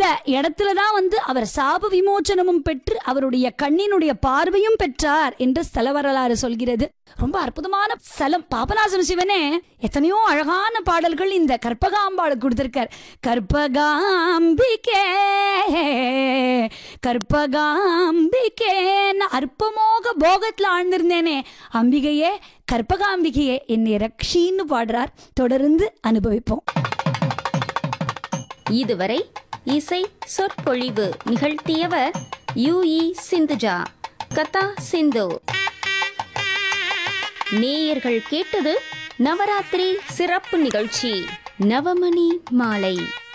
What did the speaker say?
இடத்துல தான் வந்து அவர் சாப விமோச்சனமும் பெற்று அவருடைய கண்ணினுடைய பார்வையும் பெற்றார் என்று ஸ்தல வரலாறு சொல்கிறது ரொம்ப அற்புதமான ஸ்தலம் பாபநாசம் சிவனே எத்தனையோ அழகான பாடல்கள் இந்த கற்பகாம்பாளுக்கு கொடுத்திருக்கார் கற்பகாம்பிகே கற்பகாம்பிகே நான் அற்பமோக போகத்துல ஆழ்ந்திருந்தேனே அம்பிகையே கற்பகாம்பிகையே என்னை ரக்ஷின்னு பாடுறார் தொடர்ந்து அனுபவிப்போம் இதுவரை இசை சொற்பொழிவு நிகழ்த்தியவர் யு இ சிந்துஜா கதா சிந்து நேயர்கள் கேட்டது நவராத்திரி சிறப்பு நிகழ்ச்சி நவமணி மாலை